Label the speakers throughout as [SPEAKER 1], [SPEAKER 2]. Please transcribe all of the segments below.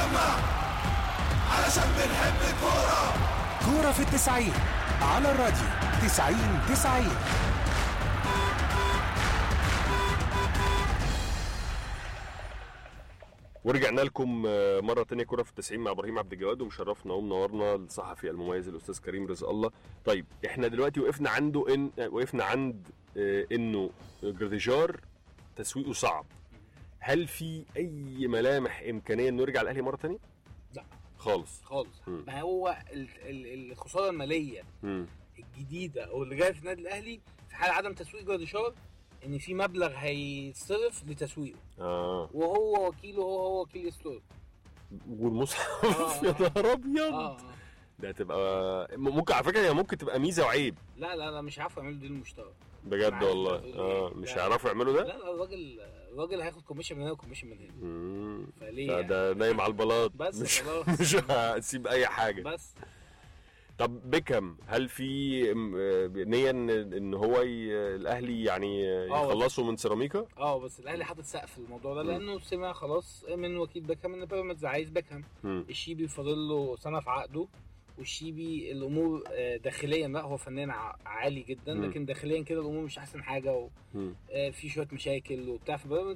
[SPEAKER 1] نتجمع علشان بنحب الكورة
[SPEAKER 2] كورة في التسعين على الراديو تسعين تسعين
[SPEAKER 3] ورجعنا لكم آه، مرة تانية كرة في التسعين مع إبراهيم عبد الجواد ومشرفنا ومنورنا الصحفي المميز الأستاذ كريم رزق الله طيب إحنا دلوقتي وقفنا عنده إن آه، وقفنا عند آه، إنه جراديجار تسويقه صعب هل في أي ملامح إمكانية إنه يرجع الأهلي مرة تانية؟
[SPEAKER 4] لا.
[SPEAKER 3] خالص
[SPEAKER 4] خالص
[SPEAKER 3] مم.
[SPEAKER 4] ما هو ال- ال- الخساره الماليه
[SPEAKER 3] مم.
[SPEAKER 4] الجديده او اللي جايه في النادي الاهلي في حال عدم تسويق جراديشار ان في مبلغ هيتصرف لتسويقه
[SPEAKER 3] آه
[SPEAKER 4] وهو وكيله هو هو وكيل ستور
[SPEAKER 3] والمصحف
[SPEAKER 4] آه.
[SPEAKER 3] يا نهار أبيض
[SPEAKER 4] اه آه.
[SPEAKER 3] ده هتبقى ممكن على فكرة هي ممكن تبقى ميزة وعيب
[SPEAKER 4] لا لا لا مش عارفوا يعملوا ديل مشترك
[SPEAKER 3] بجد
[SPEAKER 4] عارف
[SPEAKER 3] والله
[SPEAKER 4] بتقول
[SPEAKER 3] اه
[SPEAKER 4] إيه.
[SPEAKER 3] مش
[SPEAKER 4] لا.
[SPEAKER 3] هيعرفوا يعملوا
[SPEAKER 4] لا
[SPEAKER 3] ده؟
[SPEAKER 4] لا الراجل الراجل هياخد كوميشن من هنا وكوميشن من هنا
[SPEAKER 3] مم.
[SPEAKER 4] فليه
[SPEAKER 3] ده,
[SPEAKER 4] يعني؟
[SPEAKER 3] ده نايم على البلاط
[SPEAKER 4] بس
[SPEAKER 3] مش
[SPEAKER 4] خلاص.
[SPEAKER 3] مش هسيب اي حاجه
[SPEAKER 4] بس
[SPEAKER 3] طب بيكهام هل في م- آه، نيه ان ان هو ي- الاهلي يعني
[SPEAKER 4] آه.
[SPEAKER 3] يخلصوا من سيراميكا
[SPEAKER 4] اه بس الاهلي حاطط سقف الموضوع ده
[SPEAKER 3] مم.
[SPEAKER 4] لانه سمع خلاص من وكيل بيكهام ان بيراميدز عايز بيكهام
[SPEAKER 3] مم.
[SPEAKER 4] الشيبي فاضل له سنه في عقده والشيبي الامور آه، داخليا لا هو فنان ع- عالي جدا
[SPEAKER 3] مم.
[SPEAKER 4] لكن داخليا كده الامور مش احسن حاجه
[SPEAKER 3] مم.
[SPEAKER 4] وفي شويه مشاكل وبتاع في بيراميدز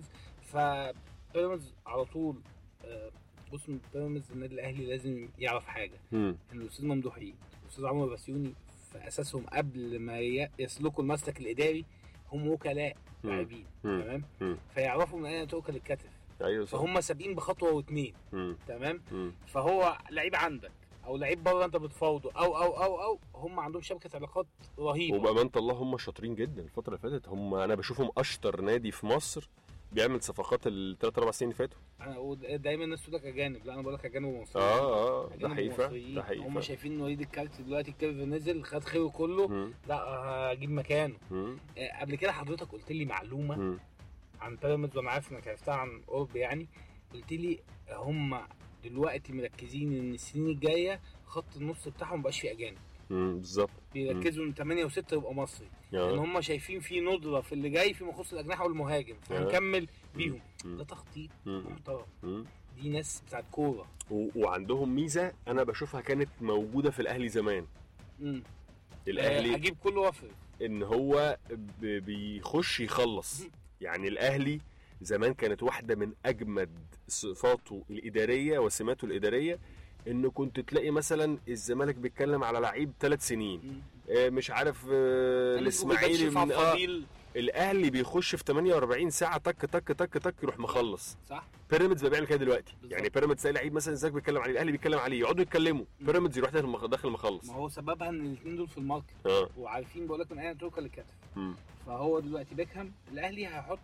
[SPEAKER 4] فبيراميدز على طول آه، بص بيراميدز النادي الاهلي لازم يعرف حاجه
[SPEAKER 3] مم.
[SPEAKER 4] ان الاستاذ ممدوح عيد والاستاذ عمرو بسيوني في اساسهم قبل ما ي- يسلكوا المسلك الاداري هم وكلاء
[SPEAKER 3] مم.
[SPEAKER 4] لاعبين
[SPEAKER 3] مم.
[SPEAKER 4] تمام
[SPEAKER 3] مم.
[SPEAKER 4] فيعرفوا من اين تؤكل الكتف
[SPEAKER 3] ايوه صح
[SPEAKER 4] فهم سابقين بخطوه واثنين
[SPEAKER 3] مم.
[SPEAKER 4] تمام
[SPEAKER 3] مم.
[SPEAKER 4] فهو لعيب عندك او لعيب بره انت بتفاوضه او او او او هم عندهم شبكه علاقات رهيبه
[SPEAKER 3] وبامانه الله هم شاطرين جدا الفتره اللي فاتت هم انا بشوفهم اشطر نادي في مصر بيعمل صفقات الثلاث اربع سنين اللي فاتوا
[SPEAKER 4] انا ود- دايما الناس تقول لك اجانب لا انا بقول لك اجانب ومصريين
[SPEAKER 3] اه اه ده
[SPEAKER 4] أجانب
[SPEAKER 3] حقيقي فعلا.
[SPEAKER 4] ومصريين.
[SPEAKER 3] ده حقيقي
[SPEAKER 4] هم
[SPEAKER 3] فعلا.
[SPEAKER 4] شايفين ان وليد الكارت دلوقتي الكيرف نزل خد خيره كله
[SPEAKER 3] مم.
[SPEAKER 4] لا هجيب مكانه
[SPEAKER 3] مم.
[SPEAKER 4] آه، قبل كده حضرتك قلت لي معلومه
[SPEAKER 3] مم.
[SPEAKER 4] عن بيراميدز وانا عارف انك عرفتها عن قرب يعني قلت لي هم دلوقتي مركزين ان السنين الجايه خط النص بتاعهم مبقاش فيه اجانب
[SPEAKER 3] مم. بالظبط
[SPEAKER 4] بيركزوا ان 8 و6 يبقى مصري لان
[SPEAKER 3] آه.
[SPEAKER 4] هم شايفين في ندره في اللي جاي في مخص الاجنحه والمهاجم فهنكمل بيهم
[SPEAKER 3] مم.
[SPEAKER 4] ده تخطيط
[SPEAKER 3] مم.
[SPEAKER 4] محترم
[SPEAKER 3] مم.
[SPEAKER 4] دي ناس بتاعت كوره
[SPEAKER 3] و- وعندهم ميزه انا بشوفها كانت موجوده في الاهلي زمان
[SPEAKER 4] مم. آه،
[SPEAKER 3] الاهلي
[SPEAKER 4] هجيب كل وفر
[SPEAKER 3] ان هو ب- بيخش يخلص يعني الاهلي زمان كانت واحده من اجمد صفاته الاداريه وسماته الاداريه انه كنت تلاقي مثلا الزمالك بيتكلم على لعيب ثلاث سنين
[SPEAKER 4] مم.
[SPEAKER 3] آه، مش عارف آه، الاسماعيلي من آه
[SPEAKER 4] فضيل
[SPEAKER 3] الاهلي بيخش في 48 ساعه تك تك تك تك يروح مخلص
[SPEAKER 4] صح
[SPEAKER 3] بيراميدز بقى بيعمل كده دلوقتي
[SPEAKER 4] بالظبط.
[SPEAKER 3] يعني بيراميدز تلاقي لعيب مثلا الزمالك بيتكلم عليه الاهلي بيتكلم عليه يقعدوا يتكلموا
[SPEAKER 4] مم.
[SPEAKER 3] بيراميدز يروح داخل مخ- داخل مخلص
[SPEAKER 4] ما هو سببها ان الاثنين دول في الماركت
[SPEAKER 3] اه
[SPEAKER 4] وعارفين بقول لك من اين تركه للكتف
[SPEAKER 3] مم.
[SPEAKER 4] فهو دلوقتي بيكهام الاهلي هيحط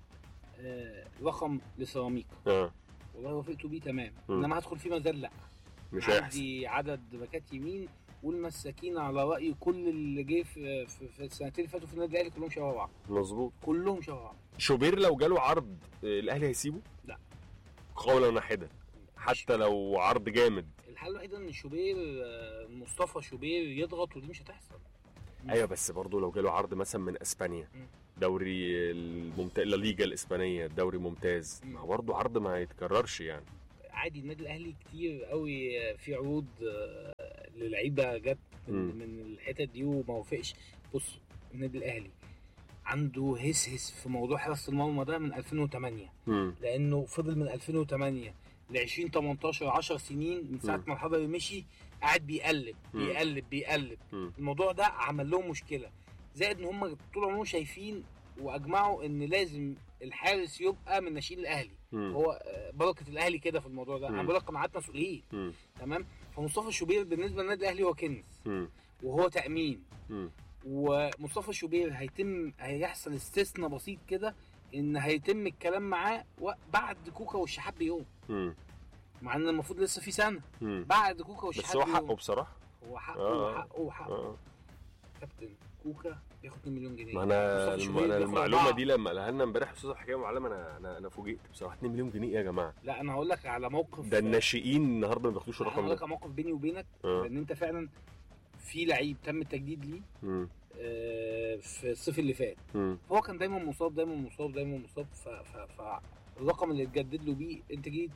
[SPEAKER 4] آه رقم لسيراميكا
[SPEAKER 3] اه
[SPEAKER 4] والله وافقت بيه تمام
[SPEAKER 3] مم.
[SPEAKER 4] انما هدخل فيه مازال لا
[SPEAKER 3] مش هيحصل
[SPEAKER 4] عندي عدد باكات يمين والمساكين على راي كل اللي جه في, في, في السنتين اللي فاتوا في النادي الاهلي كلهم شبه بعض
[SPEAKER 3] مظبوط
[SPEAKER 4] كلهم شبه بعض
[SPEAKER 3] شوبير لو جاله عرض آه، الاهلي هيسيبه؟
[SPEAKER 4] لا.
[SPEAKER 3] قولا واحدا حتى لو عرض جامد
[SPEAKER 4] الحل الوحيد ان شوبير آه، مصطفى شوبير يضغط ودي مش هتحصل
[SPEAKER 3] ايوه بس برضه لو جاله عرض مثلا من اسبانيا
[SPEAKER 4] مم.
[SPEAKER 3] دوري الممتاز لا ليجا الاسبانيه دوري ممتاز
[SPEAKER 4] مم.
[SPEAKER 3] ما هو برضه عرض ما يتكررش يعني
[SPEAKER 4] عادي النادي الاهلي كتير قوي في عروض آه، للعيبه جت من,
[SPEAKER 3] مم.
[SPEAKER 4] من الحتت دي وما وافقش بص النادي الاهلي عنده هس هس في موضوع حراسه المرمى ده من 2008
[SPEAKER 3] مم.
[SPEAKER 4] لانه فضل من 2008 ل 2018 10 سنين من ساعه
[SPEAKER 3] مم.
[SPEAKER 4] ما الحضري مشي قاعد بيقلب
[SPEAKER 3] مم.
[SPEAKER 4] بيقلب بيقلب
[SPEAKER 3] مم.
[SPEAKER 4] الموضوع ده عمل لهم مشكله زائد ان هم طول عمرهم شايفين واجمعوا ان لازم الحارس يبقى من ناشئين الاهلي
[SPEAKER 3] مم.
[SPEAKER 4] هو آه، بركه الاهلي كده في الموضوع ده
[SPEAKER 3] مم.
[SPEAKER 4] انا بقول لك قناعات مسؤولين
[SPEAKER 3] مم.
[SPEAKER 4] تمام فمصطفى شوبير بالنسبه للنادي الاهلي هو كنز
[SPEAKER 3] مم.
[SPEAKER 4] وهو تامين
[SPEAKER 3] مم.
[SPEAKER 4] ومصطفى شوبير هيتم هيحصل استثناء بسيط كده ان هيتم الكلام معاه و- بعد كوكا والشحات بيوم
[SPEAKER 3] مم.
[SPEAKER 4] مع ان المفروض لسه في سنه
[SPEAKER 3] مم.
[SPEAKER 4] بعد كوكا والشحات
[SPEAKER 3] بس هو
[SPEAKER 4] بيوم.
[SPEAKER 3] حقه بصراحه
[SPEAKER 4] هو حقه
[SPEAKER 3] آه.
[SPEAKER 4] وحقه وحقه
[SPEAKER 3] اه
[SPEAKER 4] كابتن كوكا بياخد 2 مليون جنيه
[SPEAKER 3] ما انا
[SPEAKER 4] مصطفى شوبير
[SPEAKER 3] انا
[SPEAKER 4] بياخد
[SPEAKER 3] المعلومه
[SPEAKER 4] أربعة.
[SPEAKER 3] دي لما قالها لنا امبارح استاذ حكايه معلم انا انا انا فوجئت بصراحه 2 مليون جنيه إيه يا جماعه
[SPEAKER 4] لا انا هقول لك على موقف
[SPEAKER 3] ده الناشئين النهارده ما بياخدوش
[SPEAKER 4] انا
[SPEAKER 3] الرقم
[SPEAKER 4] هقول لك
[SPEAKER 3] ده
[SPEAKER 4] على موقف بيني وبينك
[SPEAKER 3] آه.
[SPEAKER 4] لان انت فعلا في لعيب تم التجديد ليه
[SPEAKER 3] مم.
[SPEAKER 4] آه، في الصيف اللي فات
[SPEAKER 3] مم.
[SPEAKER 4] هو كان دايما مصاب دايما مصاب دايما مصاب ف... ف... فالرقم اللي اتجدد له بيه انت جيت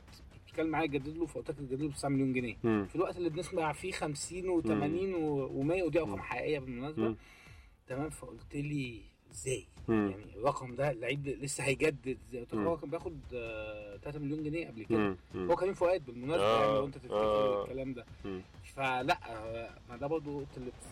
[SPEAKER 4] بتتكلم معايا جدد له فقلت لك جدد له ب 9 مليون جنيه
[SPEAKER 3] مم.
[SPEAKER 4] في الوقت اللي بنسمع فيه 50 و80 و100 ودي ارقام
[SPEAKER 3] مم.
[SPEAKER 4] حقيقيه بالمناسبه
[SPEAKER 3] مم.
[SPEAKER 4] تمام فقلت لي ازاي
[SPEAKER 3] مم.
[SPEAKER 4] يعني الرقم ده اللعيب ده لسه هيجدد ازاي قلت له
[SPEAKER 3] مم.
[SPEAKER 4] هو كان بياخد آه، 3 مليون جنيه قبل كده
[SPEAKER 3] مم. مم.
[SPEAKER 4] هو كريم فؤاد بالمناسبه
[SPEAKER 3] آه،
[SPEAKER 4] يعني لو انت تفتكر
[SPEAKER 3] آه.
[SPEAKER 4] الكلام ده
[SPEAKER 3] مم.
[SPEAKER 4] فلا آه، ما ده برضه اوضه اللبس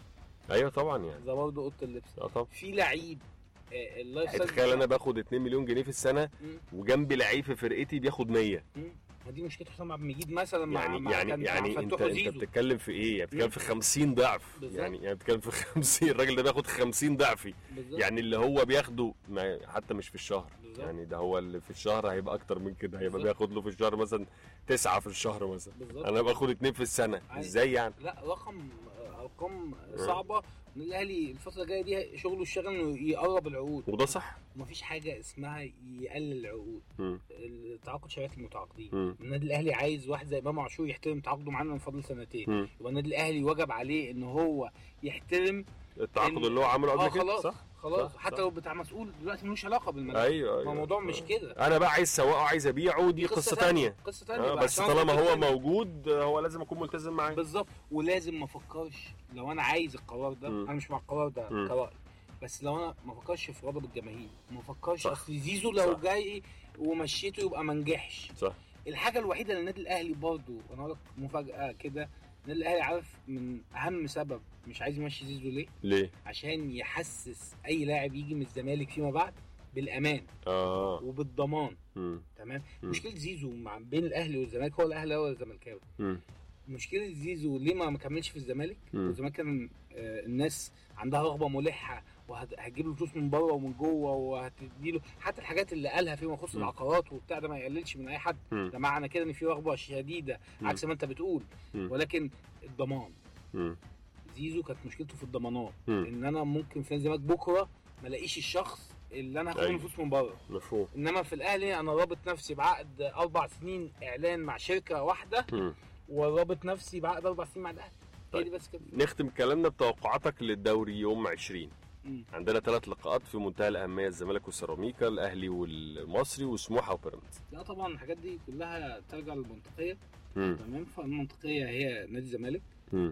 [SPEAKER 3] ايوه طبعا يعني
[SPEAKER 4] ده برضه اوضه اللبس
[SPEAKER 3] اه طبعا
[SPEAKER 4] في لعيب آه، اللايف ستايل
[SPEAKER 3] تخيل انا باخد 2 مليون جنيه في السنه
[SPEAKER 4] مم.
[SPEAKER 3] وجنبي لعيب في فرقتي بياخد 100
[SPEAKER 4] مم. ما دي مشكله حسام عبد المجيد مثلا مع
[SPEAKER 3] يعني
[SPEAKER 4] مع
[SPEAKER 3] يعني
[SPEAKER 4] كان مع
[SPEAKER 3] يعني انت
[SPEAKER 4] فتوح
[SPEAKER 3] انت
[SPEAKER 4] وزيزو.
[SPEAKER 3] بتتكلم في ايه؟ يعني بتتكلم
[SPEAKER 4] مم.
[SPEAKER 3] في 50 ضعف
[SPEAKER 4] بالظبط.
[SPEAKER 3] يعني يعني بتتكلم في 50 الراجل ده بياخد 50 ضعفي
[SPEAKER 4] بالظبط.
[SPEAKER 3] يعني اللي هو بياخده ما حتى مش في الشهر
[SPEAKER 4] بالظبط.
[SPEAKER 3] يعني ده هو اللي في الشهر هيبقى اكتر من كده هيبقى
[SPEAKER 4] بالظبط.
[SPEAKER 3] بياخد له في الشهر مثلا تسعة في الشهر مثلا
[SPEAKER 4] بالظبط
[SPEAKER 3] انا باخد اتنين في السنه
[SPEAKER 4] عادي.
[SPEAKER 3] ازاي يعني؟
[SPEAKER 4] لا رقم آه، ارقام صعبه النادي الاهلي الفتره الجايه دي شغله الشغل انه يقرب العقود
[SPEAKER 3] وده صح
[SPEAKER 4] ومفيش حاجه اسمها يقلل العقود
[SPEAKER 3] مم.
[SPEAKER 4] التعاقد شركات المتعاقدين
[SPEAKER 3] مم.
[SPEAKER 4] النادي الاهلي عايز واحد زي امام عاشور يحترم تعاقده معانا من فضل سنتين
[SPEAKER 3] مم.
[SPEAKER 4] يبقى النادي الاهلي وجب عليه ان هو يحترم
[SPEAKER 3] التعاقد
[SPEAKER 4] إن-
[SPEAKER 3] اللي هو عمله
[SPEAKER 4] اه
[SPEAKER 3] قبل كده
[SPEAKER 4] خلاص
[SPEAKER 3] صح؟
[SPEAKER 4] خلاص
[SPEAKER 3] صح،
[SPEAKER 4] حتى
[SPEAKER 3] صح.
[SPEAKER 4] لو بتاع مسؤول دلوقتي ملوش علاقه بالملف
[SPEAKER 3] ايوه
[SPEAKER 4] ما
[SPEAKER 3] ايوه
[SPEAKER 4] الموضوع مش كده
[SPEAKER 3] انا بقى عايز سواقه عايز ابيعه دي قصه تانية
[SPEAKER 4] قصه تانية
[SPEAKER 3] آه
[SPEAKER 4] بقى
[SPEAKER 3] بس
[SPEAKER 4] عشان
[SPEAKER 3] طالما
[SPEAKER 4] قصة
[SPEAKER 3] هو
[SPEAKER 4] تانية.
[SPEAKER 3] موجود آه، هو لازم اكون ملتزم معاه
[SPEAKER 4] بالظبط ولازم ما افكرش لو انا عايز القرار ده
[SPEAKER 3] مم.
[SPEAKER 4] انا مش مع القرار ده
[SPEAKER 3] مم.
[SPEAKER 4] كراي بس لو انا ما افكرش في غضب الجماهير ما افكرش
[SPEAKER 3] صح.
[SPEAKER 4] اصل زيزو لو
[SPEAKER 3] صح.
[SPEAKER 4] جاي ومشيته يبقى ما نجحش
[SPEAKER 3] صح
[SPEAKER 4] الحاجه الوحيده اللي النادي الاهلي برضه انا هقول لك مفاجاه كده النادي الاهلي عارف من اهم سبب مش عايز يمشي زيزو ليه
[SPEAKER 3] ليه؟
[SPEAKER 4] عشان يحسس اي لاعب يجي من الزمالك فيما بعد بالامان
[SPEAKER 3] اه
[SPEAKER 4] وبالضمان
[SPEAKER 3] مم.
[SPEAKER 4] تمام
[SPEAKER 3] مم.
[SPEAKER 4] مشكله زيزو مع بين الاهلي والزمالك هو الاهلي هو الزملكاوي
[SPEAKER 3] مم.
[SPEAKER 4] مشكله زيزو ليه ما ما كملش في الزمالك
[SPEAKER 3] مم.
[SPEAKER 4] والزمالك كان آه، الناس عندها رغبه ملحه وهتجيب له فلوس من بره ومن جوه وهتدي له حتى الحاجات اللي قالها فيما يخص
[SPEAKER 3] مم.
[SPEAKER 4] العقارات وبتاع ده ما يقللش من اي حد
[SPEAKER 3] مم.
[SPEAKER 4] ده معنى كده ان في رغبه شديده
[SPEAKER 3] مم.
[SPEAKER 4] عكس ما انت بتقول
[SPEAKER 3] مم.
[SPEAKER 4] ولكن الضمان
[SPEAKER 3] مم.
[SPEAKER 4] زيزو كانت مشكلته في الضمانات
[SPEAKER 3] مم.
[SPEAKER 4] ان انا ممكن في الزمالك بكره ما الاقيش الشخص اللي انا هاخد
[SPEAKER 3] أيوة.
[SPEAKER 4] منه فلوس من بره
[SPEAKER 3] مفهوم
[SPEAKER 4] انما في الاهلي انا رابط نفسي بعقد اربع سنين اعلان مع شركه واحده
[SPEAKER 3] مم.
[SPEAKER 4] ورابط نفسي بعقد اربع سنين مع الاهلي هي
[SPEAKER 3] طيب.
[SPEAKER 4] دي بس كده
[SPEAKER 3] نختم كلامنا بتوقعاتك للدوري يوم 20
[SPEAKER 4] مم.
[SPEAKER 3] عندنا ثلاث لقاءات في منتهى الاهميه الزمالك والسيراميكا الاهلي والمصري وسموحه وبيراميدز
[SPEAKER 4] لا طبعا الحاجات دي كلها ترجع للمنطقيه
[SPEAKER 3] مم.
[SPEAKER 4] تمام فالمنطقيه هي نادي الزمالك
[SPEAKER 3] مم.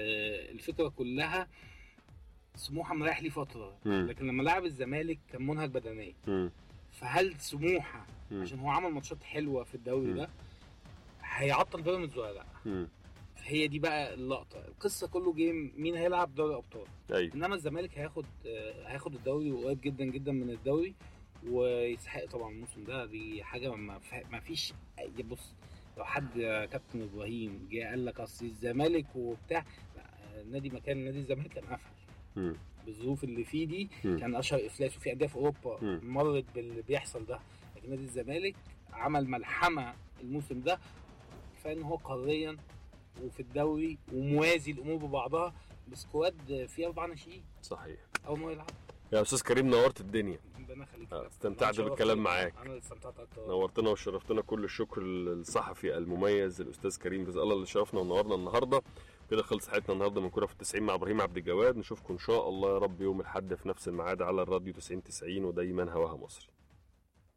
[SPEAKER 4] آه الفكره كلها سموحه مريح ليه فتره
[SPEAKER 3] مم.
[SPEAKER 4] لكن لما لعب الزمالك كان منهك بدنيا
[SPEAKER 3] مم.
[SPEAKER 4] فهل سموحه
[SPEAKER 3] مم.
[SPEAKER 4] عشان هو عمل ماتشات حلوه في الدوري
[SPEAKER 3] مم.
[SPEAKER 4] ده هيعطل بيراميدز ولا لا
[SPEAKER 3] مم.
[SPEAKER 4] هي دي بقى اللقطه القصه كله جيم مين هيلعب دوري ابطال
[SPEAKER 3] ايوه
[SPEAKER 4] انما الزمالك هياخد آه، هياخد الدوري وقريب جدا جدا من الدوري ويستحق طبعا الموسم ده دي حاجه ما فيها- ما فيش أي- بص لو حد يا كابتن ابراهيم جه قال لك اصل الزمالك وبتاع لا، آه، النادي مكان نادي الزمالك كان قفل
[SPEAKER 3] مم.
[SPEAKER 4] بالظروف اللي فيه دي
[SPEAKER 3] مم.
[SPEAKER 4] كان اشهر افلاس وفي انديه في اوروبا
[SPEAKER 3] مم.
[SPEAKER 4] مرت باللي بيحصل ده لكن نادي الزمالك عمل ملحمه الموسم ده كفايه ان هو قاريا وفي الدوري وموازي الامور ببعضها بسكواد فيه اربع ناشئين
[SPEAKER 3] صحيح
[SPEAKER 4] اول ما يلعب
[SPEAKER 3] يا استاذ كريم نورت الدنيا
[SPEAKER 4] ربنا يخليك
[SPEAKER 3] آه،
[SPEAKER 4] يا
[SPEAKER 3] استمتعت
[SPEAKER 4] أنا اتشرفت
[SPEAKER 3] بالكلام
[SPEAKER 4] بيك.
[SPEAKER 3] معاك.
[SPEAKER 4] انا اللي استمتعت اكتر
[SPEAKER 3] نورتنا وشرفتنا كل الشكر للصحفي المميز الاستاذ كريم رزق الله اللي شرفنا ونورنا النهارده كده خلص حلقتنا النهارده من كوره في التسعين مع ابراهيم عبد الجواد نشوفكم ان شاء الله يا رب يوم الاحد في نفس الميعاد على الراديو 90 90 ودايما هواها مصري